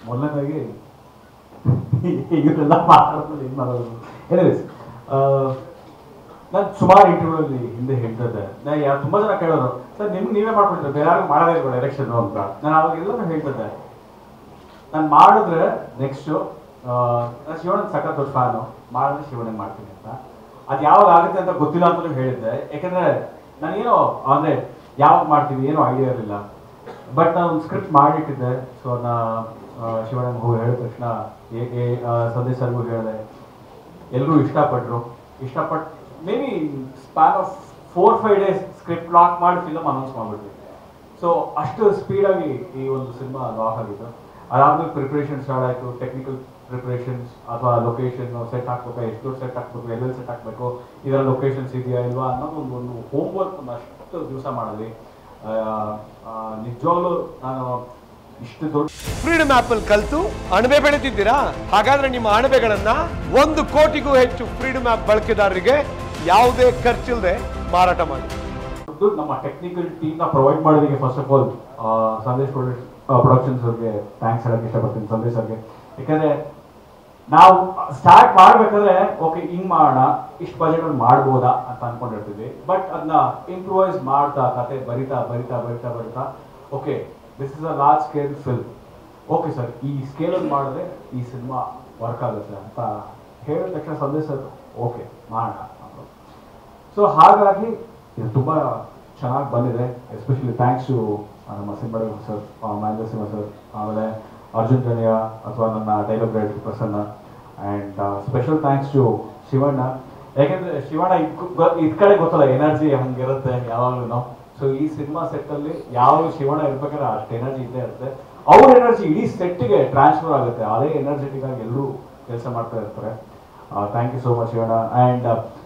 ಮೊದಲನೇದಾಗಿ ಇವರೆಲ್ಲ ಮಾತಾಡೋದು ಏನು ಮಾಡೋದು ಎನಿವೇಸ್ ನಾನು ಸುಮಾರು ಇಂಟರ್ವ್ಯೂಲ್ಲಿ ಹಿಂದೆ ಹೇಳ್ತಾ ಇದ್ದೆ ನಾ ಯಾರು ತುಂಬ ಜನ ಕೇಳೋರು ಸರ್ ನಿಮ್ಗೆ ನೀವೇ ಮಾಡ್ಕೊಡ್ತೀರ ಬೇರೆ ಯಾರು ಮಾಡೋದೇ ಇಲ್ವಾ ಡೈರೆಕ್ಷನ್ ಅಂತ ನಾನು ಅವಾಗ ಎಲ್ಲರೂ ಹೇಳ್ತಿದ್ದೆ ನಾನು ಮಾಡಿದ್ರೆ ನೆಕ್ಸ್ಟು ನಾನು ಶಿವಣ್ಣ ಸಖತ್ ದೊಡ್ಡ ಫ್ಯಾನು ಮಾಡಿದ್ರೆ ಶಿವಣ್ಣ ಮಾಡ್ತೀನಿ ಅಂತ ಅದು ಯಾವಾಗ ಆಗುತ್ತೆ ಅಂತ ಗೊತ್ತಿಲ್ಲ ಅಂತಲೂ ಹೇಳಿದ್ದೆ ಯಾಕಂದ್ರೆ ನಾನೇನೋ ಅಂದರೆ ಯಾವಾಗ ಮಾಡ್ತೀವಿ ಏನೋ ಐಡಿಯಾ ಇರಲಿಲ್ಲ ಬಟ್ ನಾನು ಒಂದು ಸ್ಕ್ರಿಪ್ಟ್ ಮಾಡಿಟ್ಟಿದ್ದೆ ಸೊ ನಾ ಶಿವಣ್ಣ ಹೋಗಿ ಹೇಳಿದ ತಕ್ಷಣ ಏ ಏ ಸಂದೇಶ್ ಸರ್ಗೂ ಹೇಳಿದೆ ಎಲ್ಲರೂ ಇಷ್ಟಪಟ್ಟರು ಇಷ್ಟಪಟ್ಟು maybe span of four five days script lock ಮಾಡಿ ಫಿಲಮ್ ಅನೌನ್ಸ್ ಮಾಡಿಬಿಟ್ವಿ ಸೊ ಅಷ್ಟು ಸ್ಪೀಡಾಗಿ ಈ ಒಂದು ಸಿನಿಮಾ ಲಾಕ್ ಆಗಿದ್ದು ಅದಾದ್ಮೇಲೆ ಪ್ರಿಪ್ರೇಷನ್ ಸ್ಟಾರ್ಟ್ ಆಯಿತು ಟೆಕ್ನಿಕಲ್ ಪ್ರಿಪ್ರೇಷನ್ಸ್ ಅಥವಾ ಲೊಕೇಶನ್ ಸೆಟ್ ಹಾಕ್ಬೇಕು ಎಷ್ಟು ದೊಡ್ಡ ಸೆಟ್ ಹಾಕ್ಬೇಕು ಎಲ್ಲೆಲ್ಲಿ ಸೆಟ್ ಹಾಕಬೇಕು ಇದರ ಲೊಕೇಶನ್ಸ್ ಇದೆಯಾ ಇಲ್ವಾ ಅನ್ನೋದು ಒಂದು ಒಂದು ಹೋಮ್ ವರ್ಕ್ ಒಂದು ಅಷ್ಟು ದಿವಸ ಮಾಡಿದ್ವಿ ನಿಜವಾಗ್ಲೂ ನಾನು ಇಷ್ಟು ದೊಡ್ಡ ಫ್ರೀಡಮ್ ಆಪ್ ಅಲ್ಲಿ ಕಲ್ತು ಅಣಬೆ ಬೆಳೆದಿದ್ದೀರಾ ಹಾಗಾದ್ರೆ ನಿಮ್ಮ ಅಣಬೆಗಳನ್ನ ಒಂದು ಕೋಟಿಗೂ ಹೆಚ್ಚು ಫ್ರೀಡಮ್ ಆಪ್ ಬಳಕೆದಾರರಿಗೆ ಯಾವುದೇ ಖರ್ಚಿಲ್ಲದೆ ಮಾರಾಟ ಮಾಡಿ ದುಡ್ಡು ನಮ್ಮ ಟೆಕ್ನಿಕಲ್ ಟೀಮ್ ನ ಪ್ರೊವೈಡ್ ಮಾಡೋದಕ್ಕೆ first of all Sandesh productions ಅವ್ರಿಗೆ ಥ್ಯಾಂಕ್ಸ್ ಹೇಳಕ್ ಇಷ್ಟಪಡ್ತೀನಿ ಸಂದೇಶ್ ಅವ್ರಿಗೆ ಯಾಕಂದ್ರೆ ನಾವು ಸ್ಟಾರ್ಟ್ ಮಾಡ್ಬೇಕಾದ್ರೆ ಓಕೆ ಹಿಂಗ್ ಮಾಡೋಣ ಇಷ್ಟು ಬಜೆಟ್ ಅಲ್ಲಿ ಮಾಡ್ಬೋದಾ ಅಂತ ಅನ್ಕೊಂಡಿರ್ತೀವಿ ಬಟ್ ಅದನ್ನ ಇಂಪ್ರೂವೈಸ್ ಮಾಡ್ತಾ ಕತೆ ಬರಿತಾ ಬರಿತಾ ಬರಿತಾ ಬರಿತಾ okay this is a large scale film okay sir ಈ ಸ್ಕೇಲಲ್ಲಿ ಮಾಡಿದ್ರೆ ಈ ಸಿನಿಮಾ ವರ್ಕ್ ಆಗುತ್ತೆ ಅಂತ ಹೇಳಿದ ತಕ್ಷಣ ಸಂದೇಶ್ ಸರ್ ಓಕೆ ಮಾಡೋಣ ಅಂದ್ರು. ಸೊ ಹಾಗಾಗಿ ಇದು ತುಂಬ ಚೆನ್ನಾಗಿ ಬಂದಿದೆ ಎಸ್ಪೆಷಲಿ ಥ್ಯಾಂಕ್ಸ್ ಟು ನಮ್ಮ ಸಿಂಬಳ ಸರ್ ಮಹೇಂದ್ರ ಸಿಂಹ ಸರ್ ಆಮೇಲೆ ಅರ್ಜುನ್ ಜನಿಯ ಅಥವಾ ನನ್ನ dialogue writer Prasanna and special thanks to Shivanna ಯಾಕೆಂದರೆ ಶಿವಣ್ಣ ಇದ್ ಕಡೆ ಗೊತ್ತಲ್ಲ ಎನರ್ಜಿ ಹಂಗಿರುತ್ತೆ ಯಾವಾಗಲೂ ಸೊ ಈ ಸಿನಿಮಾ ಸೆಟ್ಟಲ್ಲಿ ಯಾವ ಶಿವಣ್ಣ ಇರ್ಬೇಕಾದ್ರೆ ಅಷ್ಟು ಎನರ್ಜಿ ಇದ್ದೇ ಇರುತ್ತೆ ಅವ್ರ ಎನರ್ಜಿ ಇಡೀ ಸೆಟ್ಗೆ ಟ್ರಾನ್ಸ್ಫರ್ ಆಗುತ್ತೆ ಅದೇ ಎನರ್ಜೆಟಿಕ್ ಆಗಿ ಎಲ್ಲರೂ ಕೆಲಸ ಮಾಡ್ತಾ ಇರ್ತಾರೆ thank you so much Shivanna and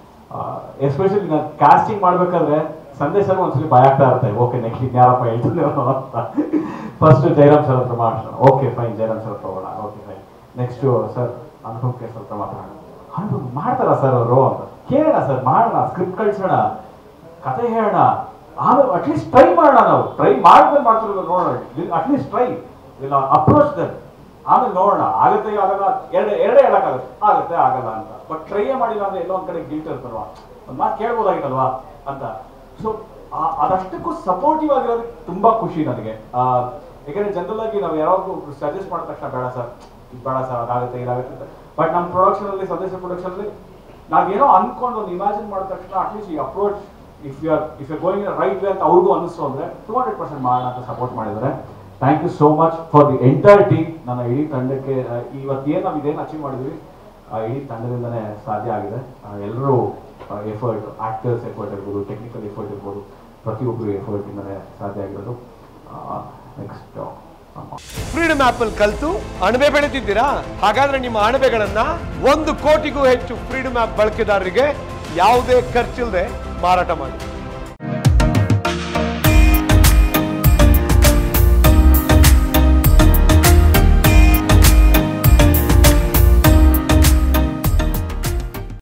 especially ನಾನು ಕಾಸ್ಟಿಂಗ್ ಮಾಡ್ಬೇಕಾದ್ರೆ ಸಂದೇಶ್ ಸರ್ ಒಂದ್ಸಲಿ ಭಯ ಆಗ್ತಾ ಇರುತ್ತೆ ಓಕೆ ನೆಕ್ಸ್ಟ್ ಇನ್ಯಾರಪ್ಪ ಹೇಳ್ತೀನಿ ಅಂತ ಫಸ್ಟ್ ಜಯರಾಮ್ ಸರ್ ಹತ್ರ ಮಾಡೋಣ ಓಕೆ ಫೈನ್ ಜಯರಾಮ್ ಸರ್ ಹತ್ರ ಹೋಗೋಣ okay fine next sir Anupam ಕೆ ಸರ್ ಹತ್ರ ಮಾತಾಡೋಣ ಅನುಪಮ್ ಮಾಡ್ತಾರ ಸರ್ ಅವರು ಅಂತ ಕೇಳೋಣ ಸರ್ ಮಾಡೋಣ ಸ್ಕ್ರಿಪ್ಟ್ ಕಳ್ಸೋಣ ಕತೆ ಹೇಳೋಣ ಆಮೇಲೆ ಅಟ್ಲೀಸ್ಟ್ ಟ್ರೈ ಮಾಡೋಣ ನಾವು ಟ್ರೈ ಮಾಡಿದ್ಮೇಲೆ ಮಾಡ್ತಿರೋದು ನೋಡೋಣ ಅಟ್ಲೀಸ್ಟ್ ಟ್ರೈ ಇಲ್ಲ ಅಪ್ರೋಚ್ ದರ್ ಆಮೇಲೆ ನೋಡೋಣ ಆಗುತ್ತೆ ಆಗಲ್ಲ ಎರಡು ಎರಡೇ ಹೇಳಕ್ಕಾಗುತ್ತೆ ಆಗುತ್ತೆ ಆಗಲ್ಲ ಅಂತ ಬಟ್ ಟ್ರೈಯೇ ಮಾಡಿಲ್ಲ ಅಂದ್ರೆ ಎಲ್ಲೋ ಒಂದ್ ಕಡೆ ಗಿಲ್ಟ್ ಇರ್ತಲ್ವಾ ಒಂದ್ ಮಾತು ಕೇಳ್ಬೋದಾಗಿತ್ತಲ್ವಾ ಅಂತ ಸೊ ಅದಷ್ಟಕ್ಕೂ ಸಪೋರ್ಟಿವ್ ಆಗಿರೋದಕ್ಕೆ ತುಂಬಾ ಖುಷಿ ನನಗೆ ಆ, ಯಾಕಂದ್ರೆ ಜನರಲ್ ಆಗಿ ನಾವು ಯಾವಾಗಲೂ ಸಜೆಸ್ಟ್ ಮಾಡಿದ ತಕ್ಷಣ ಬೇಡ ಸರ್ ಇದು ಬೇಡ ಸರ್ ಅದಾಗುತ್ತೆ ಇದಾಗುತ್ತೆ ಅಂತ ಬಟ್ ನಮ್ಮ ಪ್ರೊಡಕ್ಷನ್ ಅಲ್ಲಿ ಸದಸ್ಯ ಪ್ರೊಡಕ್ಷನ್ ಅಲ್ಲಿ ನಾವೇನೋ ಅನ್ಕೊಂಡು ಒಂದು ಇಮ್ಯಾಜಿನ್ ಮಾಡಿದ ತಕ್ಷಣ ಅಟ್ಲೀಸ್ಟ್ ಈ approach if you are if you going right way ಅಂತ ಅವ್ರಿಗೂ ಅನಿಸ್ತು ಅಂದ್ರೆ ಟೂ ಹಂಡ್ರೆಡ್ ಪರ್ಸೆಂಟ್ ಮಾಡೋಣ ಅಂತ ಸಪೋರ್ಟ್ ಮಾಡಿದ್ದಾರೆ thank you so much for the entire team ನನ್ನ ಇಡೀ ತಂಡಕ್ಕೆ ಆ, ಇವತ್ತೇನು ನಾವು ಇದೇನು ಅಚೀವ್ ಮಾಡಿದ್ವಿ ಆ, ಇಡೀ ತಂಡದಿಂದನೇ ಸಾಧ್ಯ ಆಗಿದೆ ಎಲ್ಲರೂ ಎಫರ್ಟ್ ಆಕ್ಟರ್ಸ್ ಎಫರ್ಟ್ ಇರ್ಬೋದು ಟೆಕ್ನಿಕಲ್ ಎಫರ್ಟ್ ಇರ್ಬೋದು ಪ್ರತಿಯೊಬ್ಬರು ಎಫರ್ಟ್ ಇಂದನೇ ಸಾಧ್ಯ ಆಗಿರೋದು ನೆಕ್ಸ್ಟ್ ಫ್ರೀಡಮ್ ಆಪ್ ಅಲ್ಲಿ ಕಲ್ತು ಅಣಬೆ ಬೆಳೆದಿದ್ದೀರಾ ಹಾಗಾದ್ರೆ ನಿಮ್ಮ ಅಣಬೆಗಳನ್ನ ಒಂದು ಕೋಟಿಗೂ ಹೆಚ್ಚು ಫ್ರೀಡಮ್ ಆಪ್ ಬಳಕೆದಾರರಿಗೆ ಯಾವುದೇ ಖರ್ಚಿಲ್ಲದೆ ಮಾರಾಟ ಮಾಡಿ